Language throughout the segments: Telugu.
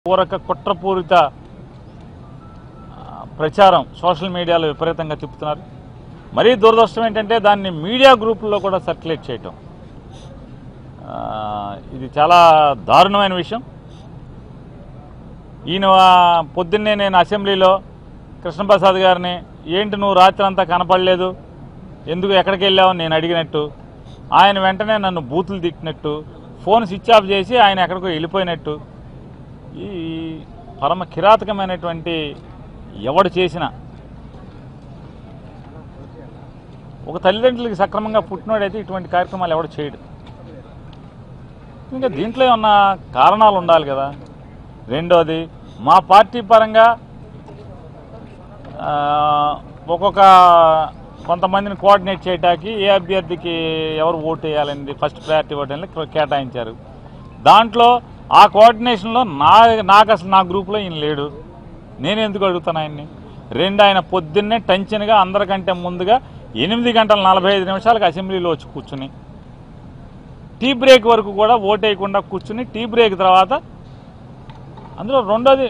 పూరక కుట్రపూరిత ఆ, ప్రచారం సోషల్ మీడియాలో విపరీతంగా తిప్పుతున్నారు మరీ దురదృష్టం ఏంటంటే దాన్ని మీడియా గ్రూపుల్లో కూడా సర్క్యులేట్ చేయటం ఆ, ఇది చాలా దారుణమైన విషయం ఈయన ఆ, పొద్దున్నే నేను అసెంబ్లీలో కృష్ణప్రసాద్ గారిని ఏంటి నువ్వు రాత్రి అంతా కనపడలేదు ఎందుకు ఎక్కడికి వెళ్ళావు నేను అడిగినట్టు ఆయన వెంటనే నన్ను బూతులు తిట్టినట్టు ఫోన్ స్విచ్ ఆఫ్ చేసి ఆయన ఎక్కడికో వెళ్ళిపోయినట్టు ఈ పరమ కిరాతకమైనటువంటి ఎవడు చేసిన ఒక తల్లిదండ్రులకి సక్రమంగా పుట్టినోడైతే ఇటువంటి కార్యక్రమాలు ఎవడు చేయడు ఇంకా దీంట్లో ఏమన్నా కారణాలు ఉండాలి కదా రెండోది మా పార్టీ పరంగా ఆ, ఒక్కొక్క కొంతమందిని కోఆర్డినేట్ చేయడానికి ఏ అభ్యర్థికి ఎవరు ఓటు వేయాలని ఫస్ట్ ప్రయారిటీ ఓటు అనేది కేటాయించారు దాంట్లో ఆ కోఆర్డినేషన్లో నా నాకు అసలు నా గ్రూప్లో ఈయన లేడు నేను ఎందుకు అడుగుతాను ఆయన్ని రెండు ఆయన పొద్దున్నే టెన్షన్గా అందరికంటే ముందుగా ఎనిమిది గంటల నలభై ఐదు నిమిషాలకు అసెంబ్లీలో వచ్చి కూర్చుని టీ బ్రేక్ వరకు కూడా ఓటు వేయకుండా కూర్చుని టీ బ్రేక్ తర్వాత అందులో రెండోది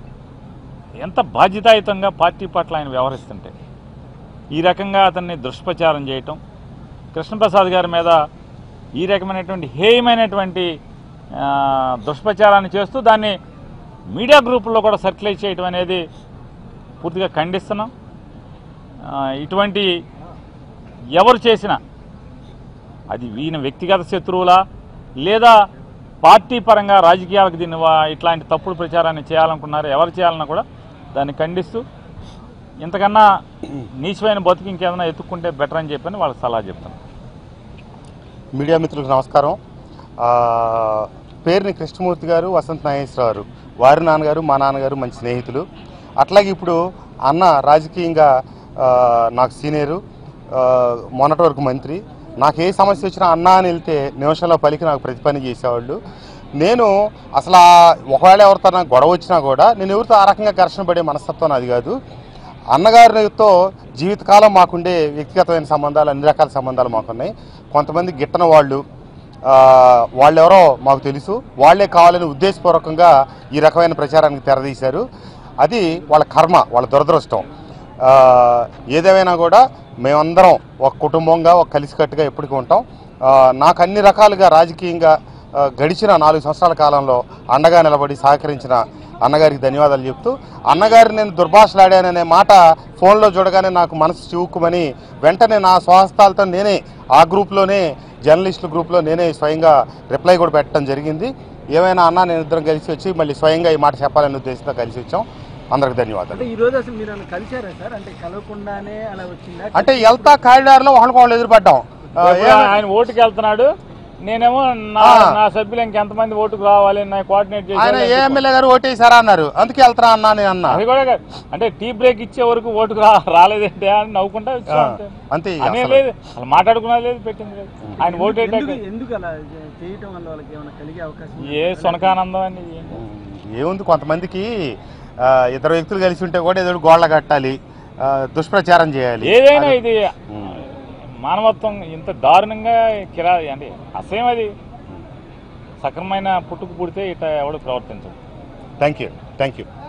ఎంత బాధ్యతాయుతంగా పార్టీ పట్ల ఆయన వ్యవహరిస్తుంటే ఈ రకంగా అతన్ని దుష్ప్రచారం చేయటం కృష్ణప్రసాద్ గారి మీద ఈ రకమైనటువంటి హేయమైనటువంటి ఆ, దుష్ప్రచారాన్ని చేస్తూ దాన్ని మీడియా గ్రూపుల్లో కూడా సర్క్యులేట్ చేయటం అనేది పూర్తిగా ఖండిస్తున్నాం ఆ, ఇటువంటి ఎవరు చేసినా అది ఈయన వ్యక్తిగత శత్రువులా లేదా పార్టీ పరంగా రాజకీయాలకు దీన్ని వా- ఇట్లాంటి తప్పుడు ప్రచారాన్ని చేయాలనుకున్నారు ఎవరు చేయాలన్నా కూడా దాన్ని ఖండిస్తూ ఇంతకన్నా నీచమైన బతుకు ఇంకేదైనా ఎత్తుక్కుంటే బెటర్ అని చెప్పని వాళ్ళకి సలహా చెప్తాను మీడియా మిత్రులకు నమస్కారం ఆ, పేరుని కృష్ణమూర్తి గారు వసంత్ నాగేశ్వరరావు గారు వారి నాన్నగారు మా నాన్నగారు మంచి స్నేహితులు అట్లాగే ఇప్పుడు అన్న రాజకీయంగా ఆ, నాకు సీనియరు ఆ, మొన్నటి వరకు మంత్రి నాకు ఏ సమస్య వచ్చినా అన్న అని వెళ్తే నిమిషంలో పలికి నాకు ప్రతి పని చేసేవాళ్ళు నేను అసలు ఆ ఒకవేళ ఎవరితో నాకు గొడవ వచ్చినా కూడా నేను ఎవరితో ఆ రకంగా ఘర్షణ పడే మనస్తత్వం అది కాదు అన్నగారితో జీవితకాలం మాకుండే వ్యక్తిగతమైన సంబంధాలు అన్ని రకాల సంబంధాలు మాకున్నాయి కొంతమంది గిట్టన వాళ్ళు ఆ, వాళ్ళెవరో మాకు తెలుసు వాళ్ళే కావాలని ఉద్దేశపూర్వకంగా ఈ రకమైన ప్రచారానికి తెరదీశారు అది వాళ్ళ కర్మ వాళ్ళ దురదృష్టం ఆ, ఏదేమైనా కూడా మేమందరం ఒక కుటుంబంగా ఒక కలిసికట్టుగా ఎప్పటికీ ఉంటాం ఆ, నాకు అన్ని రకాలుగా రాజకీయంగా ఆ, గడిచిన నాలుగు సంవత్సరాల కాలంలో అండగా నిలబడి సహకరించిన అన్నగారికి ధన్యవాదాలు చెప్తూ అన్నగారి నేను దుర్భాషలాడాననే మాట ఫోన్లో చూడగానే నాకు మనసు చివుక్కుమని వెంటనే నా స్వహస్తాలతో నేనే ఆ గ్రూప్లోనే జర్నలిస్టుల గ్రూప్లో నేనే స్వయంగా రిప్లై కూడా పెట్టడం జరిగింది ఏమైనా అన్న నేను ఇద్దరం కలిసి వచ్చి మళ్ళీ స్వయంగా ఈ మాట చెప్పాలనే ఉద్దేశంతో కలిసి వచ్చాం అందరికి ధన్యవాదాలు అంటే ఈ రోజు అసలు మీరు నన్ను కలిశారా సార్ అంటే కలవకుండానే అలా వచ్చిందా అంటే వెళ్తా కారిడార్లో ఒకళ్ళకి వాళ్ళు ఎదురుపడ్డాం ఆ, ఇప్పుడు ఏ- ఆయన ఓటుకి వెళ్తున్నాడు నేనేమో నా ఆ. నా సభ్యులు ఇంకెంతమంది ఓటుకు రావాలి నా కోఆర్డినేట్ ఆయన ఏ చేసి ఎమ్మెల్యే గారు ఓటేసారా అన్నారు అందుకే వెళ్తారా అన్నా నేను అన్నా అది కూడా కాదు. అంటే టీ బ్రేక్ ఇచ్చే వరకు ఓటుకు రా రాలేదంటే అని నవ్వుకుంటా వచ్చాం ఆ, అంతే. అంతే అనే అసలు. లేదు అసలు మాట్లాడుకున్నది లేదు పెట్టింది లేదు ఆయన ఓటు ఎందుకు వేయటానికి ఎందుకు అలా చే- చేయటం వల్ల వాళ్ళకి ఏమైనా కలిగే అవకాశం ఉందా? ఏ సునకానందం అని ఏంటి? ఏముంది కొంతమందికి ఆ, ఇద్దరు వ్యక్తులు కలిసి ఉంటే కూడా ఏదో గోళ్ళ కట్టాలి ఆ, దుష్ప్రచారం చేయాలి ఏదైనా అది- ఇది మానవత్వం ఇంత దారుణంగా కిరా అంటే అసహ్యం అది సక్రమైన పుట్టుకు పుడితే ఇట్లా ఎవడు ప్రవర్తించదు థ్యాంక్ యూ థ్యాంక్ యూ